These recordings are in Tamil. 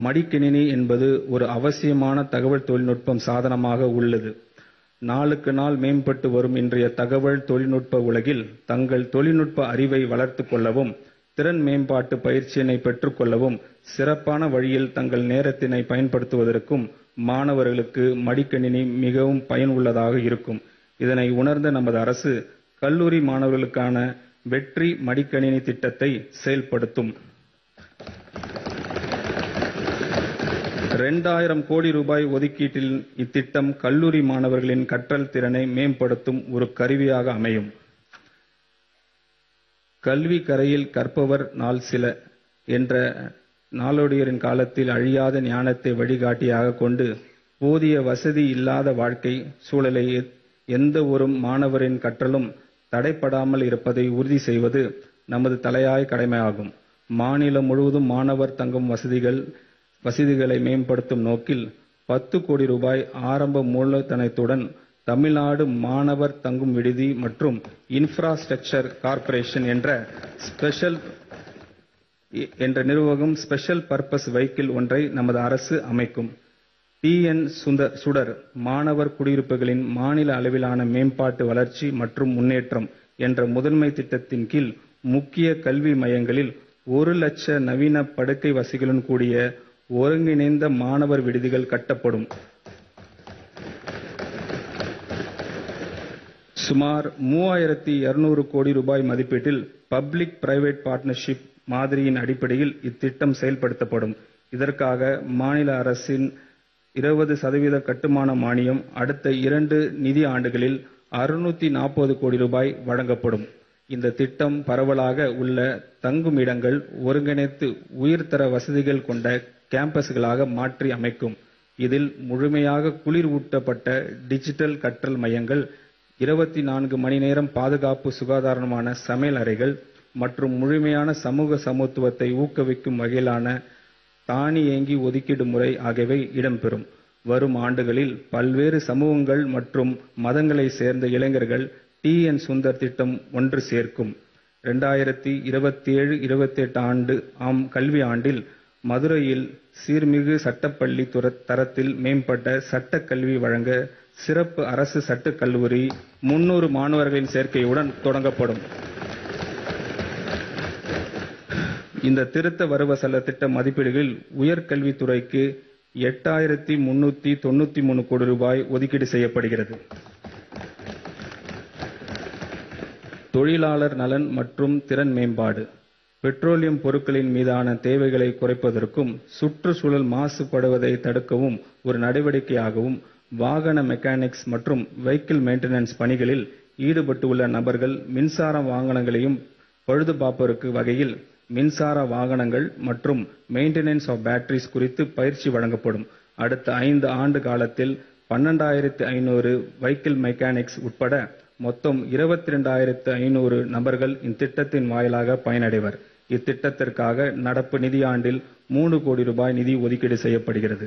மடிக்கணினி என்பது ஒரு அவசியமான தகவல் தொழில்நுட்பம் சாதனமாக உள்ளது. நாளுக்கு நாள் மேம்பட்டு வரும் இன்றைய தகவல் தொழில்நுட்ப உலகில் தங்கள் தொழில்நுட்ப அறிவை வளர்த்துக் கொள்ளவும், திறன் மேம்பாட்டு பயிற்சியினை பெற்றுக் கொள்ளவும், சிறப்பான வழியில் தங்கள் நேரத்தினை பயன்படுத்துவதற்கும் மாணவர்களுக்கு மடிக்கணினி மிகவும் பயனுள்ளதாக இருக்கும். இதனை உணர்ந்த நமது அரசு, கல்லூரி மாணவர்களுக்கான வெற்றி மடிக்கணினி திட்டத்தை செயல்படுத்தும். இரண்டாயிரம் கோடி ரூபாய் ஒதுக்கீட்டில் இத்திட்டம் கல்லூரி மாணவர்களின் கற்றல் திறனை மேம்படுத்தும் ஒரு கருவியாக அமையும். கல்வி கரையில் கற்பவர் நாள் சில என்ற நாளோடியரின் காலத்தில் அழியாத ஞானத்தை வழிகாட்டியாகக் கொண்டு, போதிய வசதி இல்லாத வாழ்க்கை சூழலை எந்த ஒரு மாணவரின் கற்றலும் தடைபடாமல் இருப்பதை உறுதி செய்வது நமது தலையாய கடமையாகும். மாநிலம் முழுவதும் மாணவர் தங்கும் வசதிகளை மேம்படுத்தும் நோக்கில் பத்து கோடி ரூபாய் ஆரம்ப மூலதனத்துடன் தமிழ்நாடு மாணவர் தங்கும் விடுதி மற்றும் இன்ப்ராஸ்ட்ரக்சர் கார்ப்பரேஷன் என்ற நிறுவனம் ஸ்பெஷல் பர்பஸ் வெஹிக்கிள் ஒன்றை நமது அரசு அமைக்கும். டி. என். சுடர் மாணவர் குடியிருப்புகளின் மாநில அளவிலான மேம்பாட்டு வளர்ச்சி மற்றும் முன்னேற்றம் என்ற முதன்மை திட்டத்தின் கீழ் முக்கிய கல்வி மையங்களில் ஒரு லட்ச நவீன படுக்கை வசதிகளுடன் கூடிய ஒருங்கிணைந்த மாணவர் விடுதிகள் கட்டப்படும். சுமார் மூவாயிரத்து இருநூறு கோடி ரூபாய் மதிப்பீட்டில் பப்ளிக் பிரைவேட் பார்ட்னர்ஷிப் மாதிரியின் அடிப்படையில் இத்திட்டம் செயல்படுத்தப்படும். இதற்காக மாநில அரசின் இருபது சதவீத கட்டுமான மானியம் அடுத்த இரண்டு நிதி ஆண்டுகளில் அறுநூற்று நாற்பது கோடி ரூபாய் வழங்கப்படும். இந்த திட்டம் பரவலாக உள்ள தங்குமிடங்கள் ஒருங்கிணைத்து உயர்தர வசதிகள் கொண்ட கேம்பஸ்களாக மாற்றி அமைக்கும். இதில் முழுமையாக குளிர் ஊட்டப்பட்ட டிஜிட்டல் கற்றல் மையங்கள், இருபத்து நான்கு மணி நேரம் பாதுகாப்பு சுகாதாரமான சமையல் அறைகள் மற்றும் முழுமையான சமூக சமத்துவத்தை ஊக்குவிக்கும் வகையிலான தானியங்கி ஒதுக்கீடு முறை ஆகியவை இடம்பெறும். வரும் ஆண்டுகளில் பல்வேறு சமூகங்கள் மற்றும் மதங்களைச் சேர்ந்த இளைஞர்கள் டி. என். சுந்தர் திட்டம் ஒன்று சேர்க்கும். இரண்டாயிரத்து இருபத்தேழு ஆம் கல்வியாண்டில் மதுரையில் சீர்மிகு சட்டப்பள்ளி தரத்தில் மேம்பட்ட சட்டக் கல்வி வழங்க சிறப்பு அரசு சட்டக் கல்லூரி முன்னூறு மாணவர்களின் சேர்க்கையுடன் தொடங்கப்படும். இந்த திருத்த வரவு செலவு திட்ட மதிப்பீடுகளில் உயர்கல்வித்துறைக்கு எட்டாயிரத்து முன்னூற்று தொண்ணூற்று மூன்று கோடி ரூபாய் ஒதுக்கீடு செய்யப்படுகிறது. தொழிலாளர் நலன் மற்றும் திறன் மேம்பாடு பெட்ரோலியம் பொருட்களின் மீதான தேவைகளை குறைப்பதற்கும், சுற்றுச்சூழல் மாசுபடுவதை தடுக்கவும் ஒரு நடவடிக்கையாகவும், வாகன மெக்கானிக்ஸ் மற்றும் வெஹிக்கிள் மெயின்டனன்ஸ் பணிகளில் ஈடுபட்டுள்ள நபர்கள் மின்சார வாகனங்களையும் பழுதுபார்க்கும் வகையில் மின்சார வாகனங்கள் மற்றும் மெயின்டனன்ஸ் ஆப் பேட்டரிஸ் குறித்து பயிற்சி வழங்கப்படும். அடுத்த ஐந்து ஆண்டு காலத்தில் பன்னிரண்டாயிரத்து ஐநூறு வெஹிக்கிள் மெக்கானிக்ஸ் உட்பட மொத்தம் இருபத்திரண்டாயிரத்து ஐநூறு நபர்கள் இத்திட்டத்தின் வாயிலாக பயனடைவர். இத்திட்டத்திற்காக நடப்பு நிதியாண்டில் மூன்று கோடி ரூபாய் நிதி ஒதுக்கீடு செய்யப்படுகிறது.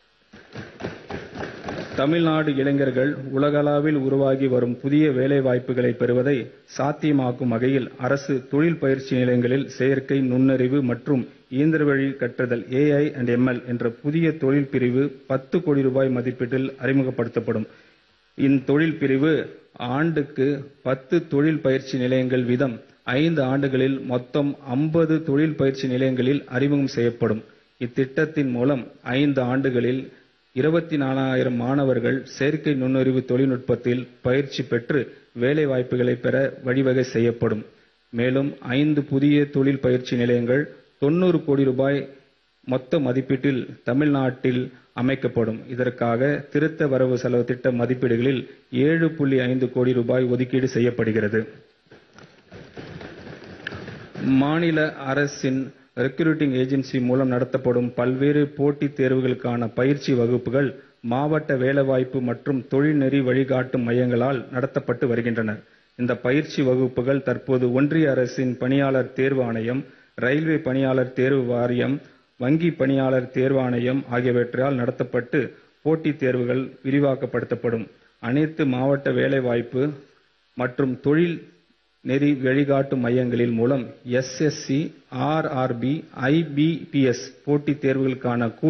தமிழ்நாடு இளைஞர்கள் உலகளவில் உருவாகி வரும் புதிய வேலைவாய்ப்புகளை பெறுவதை சாத்தியமாக்கும் வகையில் அரசு தொழில் பயிற்சி நிலையங்களில் செயற்கை நுண்ணறிவு மற்றும் இயந்திரவழி கற்பித்தல் ஏஐ அண்ட் எம்எல் என்ற புதிய தொழில் பிரிவு பத்து கோடி ரூபாய் மதிப்பீட்டில் அறிமுகப்படுத்தப்படும். இத்தொழில் பிரிவு ஆண்டுக்கு பத்து தொழில் பயிற்சி நிலையங்கள் வீதம் ஐந்து ஆண்டுகளில் மொத்தம் ஐம்பது தொழில் பயிற்சி நிலையங்களில் அறிமுகம் செய்யப்படும். இத்திட்டத்தின் மூலம் ஐந்து ஆண்டுகளில் இருபத்து நான்காயிரம் மாணவர்கள் செயற்கை நுண்ணறிவு தொழில்நுட்பத்தில் பயிற்சி பெற்று வேலைவாய்ப்புகளை பெற வழிவகை செய்யப்படும். மேலும் ஐந்து புதிய தொழில் பயிற்சி நிலையங்கள் தொண்ணூறு கோடி ரூபாய் மொத்த மதிப்பீட்டில் தமிழ்நாட்டில் அமைக்கப்படும். இதற்காக திருத்த வரவு செலவு திட்ட மதிப்பீடுகளில் ஏழு புள்ளி ஐந்து கோடி ரூபாய் ஒதுக்கீடு செய்யப்படுகிறது. மாநில அரசின் ரெக்ரூட்டிங் ஏஜென்சி மூலம் நடத்தப்படும் பல்வேறு போட்டித் தேர்வுகளுக்கான பயிற்சி வகுப்புகள் மாவட்ட வேலைவாய்ப்பு மற்றும் தொழில்நெறி வழிகாட்டும் மையங்களால் நடத்தப்பட்டு வருகின்றன. இந்த பயிற்சி வகுப்புகள் தற்போது ஒன்றிய அரசின் பணியாளர் தேர்வு ஆணையம், ரயில்வே பணியாளர் தேர்வு வாரியம், வங்கி பணியாளர் தேர்வாணையம் ஆகியவற்றால் நடத்தப்பட்டு போட்டித் தேர்வுகள் விரிவுபடுத்தப்படும். அனைத்து மாவட்ட வேலைவாய்ப்பு மற்றும் தொழில் நெறி வழிகாட்டு மையங்களின் மூலம் எஸ்எஸ்சி, ஆர்ஆர்பி, ஐபிபிஎஸ் போட்டித் தேர்வுகளுக்கான